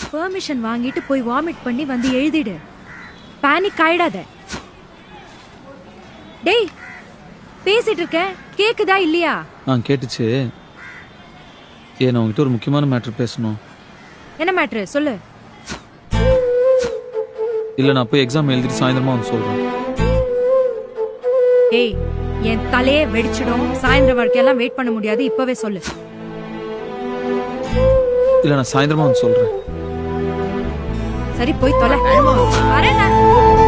Permission வாங்கிட்டு போய் vomit பண்ணி வந்து எழுதிடு பேனிக் ஆயிடாத டேய் பேசிட்டு இருக்க கேக்குதா இல்லையா ஆ கேட்டுச்சு ஏ நான் உங்ககிட்ட ஒரு முக்கியமான மேட்ரு பேசணும் என்ன மேட்ரு சொல்லு இல்லை நான் போய் எக்ஸாம் எழுதிட்டு சாயந்தரமா வந்து சொல்கிறேன் ஏய் என் தலையே வெடிச்சிடும் சாயந்தரம் வரைக்கும் வெயிட் பண்ண முடியாது இப்பவே சொல்லு இல்லை நான் சாயந்தரமா வந்து சொல்கிறேன் சரி போய் தொலை வரேன் நான்.